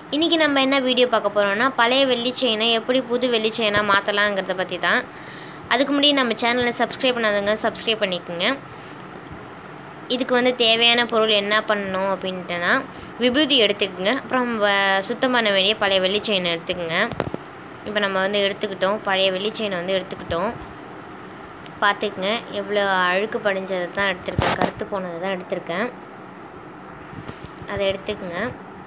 இன்றைக்கி நம்ம என்ன வீடியோ பார்க்க போகிறோம்னா பழைய வெள்ளி செயினை எப்படி புது வெள்ளி செயினாக மாற்றலாங்கிறத பற்றி தான் அதுக்கு முன்னாடி நம்ம சேனலை சப்ஸ்கிரைப் பண்ணாதவங்க சப்ஸ்கிரைப் பண்ணிக்கோங்க இதுக்கு வந்து தேவையான பொருள் என்ன பண்ணணும் அப்படின்ட்டுனா விபூதி எடுத்துக்கோங்க அப்புறம் வ- சுத்தம் பண்ண வேண்டிய பழைய வெள்ளி செயினை எடுத்துக்கோங்க இப்போ நம்ம வந்து எடுத்துக்கிட்டோம் பழைய வெள்ளி செயினை வந்து எடுத்துக்கிட்டோம் பார்த்துக்குங்க எவ்வளோ அழுக்கு படிஞ்சதை தான் எடுத்திருக்கேன் கருத்து போனதை தான் எடுத்திருக்கேன் அதை எடுத்துக்கோங்க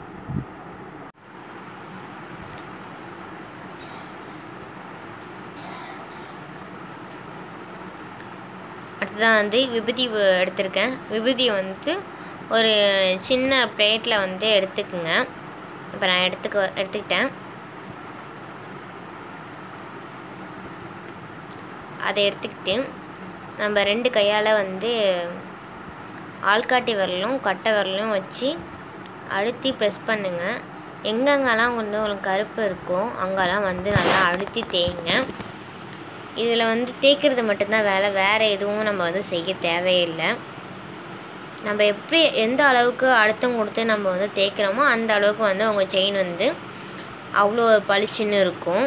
அடுத்ததான் வந்து விபூதி வ- எடுத்திருக்கேன் விபூதியை வந்து ஒரு சின்ன பிளேட்டில் வந்து எடுத்துக்குங்க இப்போ நான் எடுத்துக்க எடுத்துக்கிட்டேன் அதை எடுத்துக்கிட்டு நம்ம ரெண்டு கையால் வந்து ஆள்காட்டி விரலும் கட்டை விரலும் வச்சு அழுத்தி ப்ரெஸ் பண்ணுங்க எங்கெங்கெல்லாம் வந்து உங்களுக்கு கருப்பு இருக்கோ அங்கெல்லாம் வந்து நல்லா அழுத்தி தேய்ங்க இதில் வந்து தேய்க்கிறது மட்டும்தான் வேலை வேறு எதுவும் நம்ம வந்து செய்ய தேவையில்லை நம்ம எப்படி எந்த அளவுக்கு அழுத்தம் கொடுத்து நம்ம வந்து தேய்க்கிறோமோ அந்த அளவுக்கு வந்து உங்கள் செயின் வந்து அவ்வளோ பளிச்சுன்னு இருக்கும்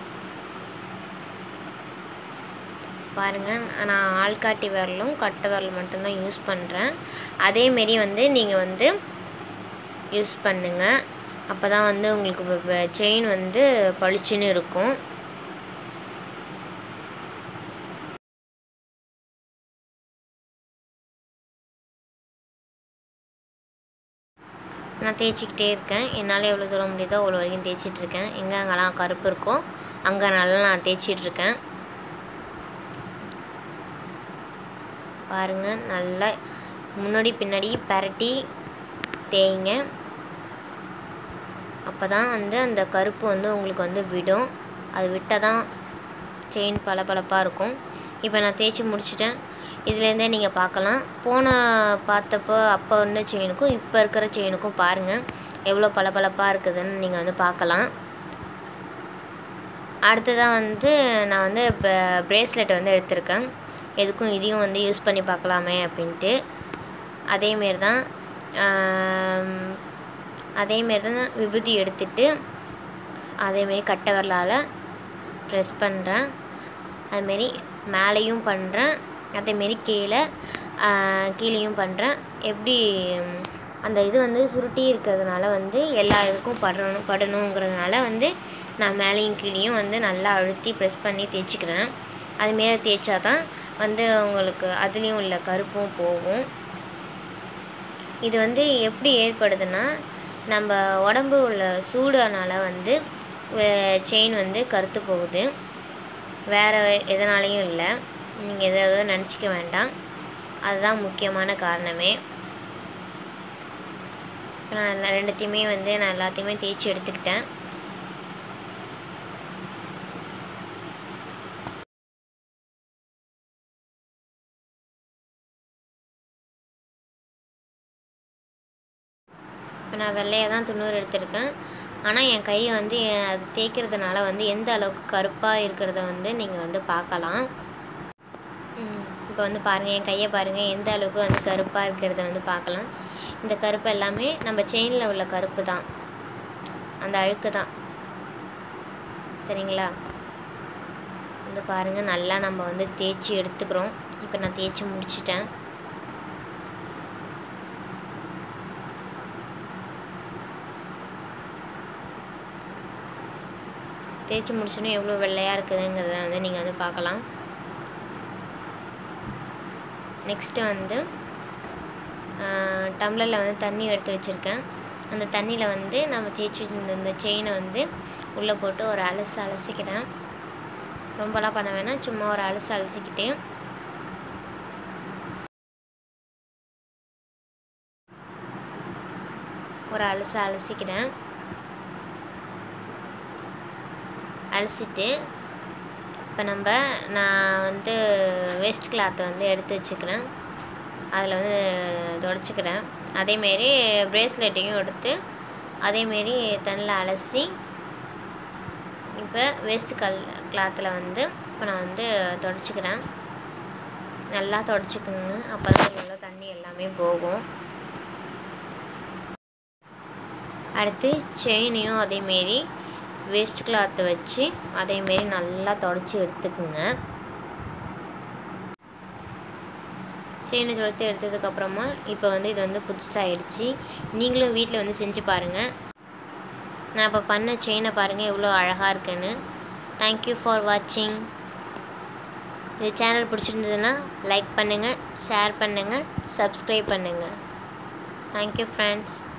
பாருங்கள் நான் ஆள்காட்டி விரலும் கட்டை விரல் மட்டும்தான் யூஸ் பண்ணுறேன் அதேமாரி வந்து நீங்கள் வந்து யூஸ் பண்ணுங்கள் அப்போ தான் வந்து உங்களுக்கு செயின் வந்து பளிச்சுன்னு இருக்கும் நான் தேய்ச்சிக்கிட்டே இருக்கேன் என்னால் எவ்வளோ தூரம் முடியுதோ அவ்வளோ வரைக்கும் தேய்ச்சிட்டு இருக்கேன் எங்கெங்கெல்லாம் கருப்பு இருக்கோ அங்கே நல்லா நான் தேய்ச்சிட்டு இருக்கேன் பாருங்க நல்லா முன்னாடி பின்னாடி பரட்டி தேய்ங்க அப்போ தான் வந்து அந்த கருப்பு வந்து உங்களுக்கு வந்து விடும் அது விட்டால் தான் செயின் பளபளப்பாக இருக்கும் இப்போ நான் தேய்ச்சி முடிச்சிட்டேன் இதுலேருந்தே நீங்கள் பார்க்கலாம் போன பார்த்தப்போ அப்போ இருந்த செயினுக்கும் இப்போ இருக்கிற செயினுக்கும் பாருங்கள் எவ்வளோ பளபளப்பாக இருக்குதுன்னு நீங்கள் வந்து பார்க்கலாம் அடுத்ததாக வந்து நான் வந்து இப்போ ப்ரேஸ்லெட் வந்து எடுத்திருக்கேன் எதுக்கும் இதையும் வந்து யூஸ் பண்ணி பார்க்கலாமே அப்படின்ட்டு அதேமாரி தான் ஆம், அதேமாரி தான் விபூதி எடுத்துட்டு அதேமாரி கட்டை விரலால் ப்ரெஸ் பண்ணுறேன் அதுமாரி மேலேயும் பண்ணுறேன் அதேமாரி கீழே ஆ, கீழேயும் பண்ணுறேன் எப்படி ம், அந்த இது வந்து சுருட்டி இருக்கிறதுனால வந்து எல்லா இதுக்கும் படணும் படணுங்கிறதுனால வந்து நான் மேலேயும் கீழேயும் வந்து நல்லா அழுத்தி ப்ரெஸ் பண்ணி தேய்ச்சிக்கிறேன் அதுமாரி தேய்ச்சா தான் வந்து உங்களுக்கு அதுலேயும் உள்ள கருப்பும் போகும் இது வந்து எப்படி ஏற்படுதுன்னா நம்ம உடம்பு உள்ள சூடுனால வந்து செயின் வந்து கருத்து போகுது வேறு எதனாலையும் இல்லை நீங்கள் எதாவது நினச்சிக்க வேண்டாம் அதுதான் முக்கியமான காரணமே நான் எல்லா- ரெண்டுத்தையுமே வந்து நான் எல்லாத்தையுமே தேய்ச்சி எடுத்துக்கிட்டேன் இப்போ நான் வெள்ளையாக தான் துண்ணூறு எடுத்திருக்கேன் ஆனால் என் கை வந்து எ- அது தேய்க்கிறதுனால வந்து எந்த அளவுக்கு கருப்பாக இருக்கிறத வந்து நீங்கள் வந்து பார்க்கலாம் இப்போ வந்து பாருங்கள் என் கையை பாருங்கள் எந்த அளவுக்கு வந்து கருப்பாக இருக்கிறத வந்து பார்க்கலாம் இந்த கருப்பு எல்லாமே நம்ம செயினில் உள்ள கருப்பு தான் அந்த அழுக்கு தான் சரிங்களா வந்து பாருங்கள் நல்லா நம்ம வந்து தேய்ச்சி எடுத்துக்கிறோம் இப்போ நான் தேய்ச்சி முடிச்சிட்டேன் தேய்ச்சி முடிச்சோன்னே எவ்வளோ வெள்ளையாக இருக்குதுங்கிறத வந்து நீங்கள் வந்து பார்க்கலாம் நெக்ஸ்ட்டு வந்து டம்ளரில் வந்து தண்ணி எடுத்து வச்சுருக்கேன் அந்த தண்ணியில் வந்து நம்ம தேய்ச்சி வச்சிருந்த இந்த செயினை வந்து உள்ளே போட்டு ஒரு அலசு அலசிக்கிறேன் ரொம்பலாம் பண்ண வேணாம் சும்மா ஒரு அலசு அலசிக்கிட்டு ஒரு அலசு அலசிக்கிறேன் அலசிட்டு இப்போ நம்ம நான் வந்து வேஸ்ட் கிளாத்தை வந்து எடுத்து வச்சுக்கிறேன் அதில் வந்து தொடச்சிக்கிறேன் அதேமாரி ப்ரேஸ்லெட்டையும் எடுத்து அதேமாரி தண்ணியில் அலசி இப்போ வேஸ்ட் கல் கிளாத்தில் வந்து இப்போ நான் வந்து தொடச்சிக்கிறேன் நல்லா தொடச்சிக்கோங்க அப்போ தான் உள்ள தண்ணி எல்லாமே போகும் அடுத்து செயினையும் அதேமாரி வேஸ்ட் கிளாத்தை வச்சு அதேமாரி நல்லா தொடச்சி எடுத்துக்குங்க செயினை தொடுத்து எடுத்ததுக்கப்புறமா இப்போ வந்து இது வந்து புதுசாகிடுச்சு நீங்களும் வீட்டில் வந்து செஞ்சு பாருங்கள் நான் இப்போ பண்ண செயினை பாருங்கள் எவ்வளோ அழகாக இருக்குன்னு தேங்க்யூ ஃபார் வாட்சிங் இந்த சேனல் பிடிச்சிருந்ததுன்னா லைக் பண்ணுங்கள் ஷேர் பண்ணுங்கள் சப்ஸ்கிரைப் பண்ணுங்கள் தேங்க்யூ ஃப்ரெண்ட்ஸ்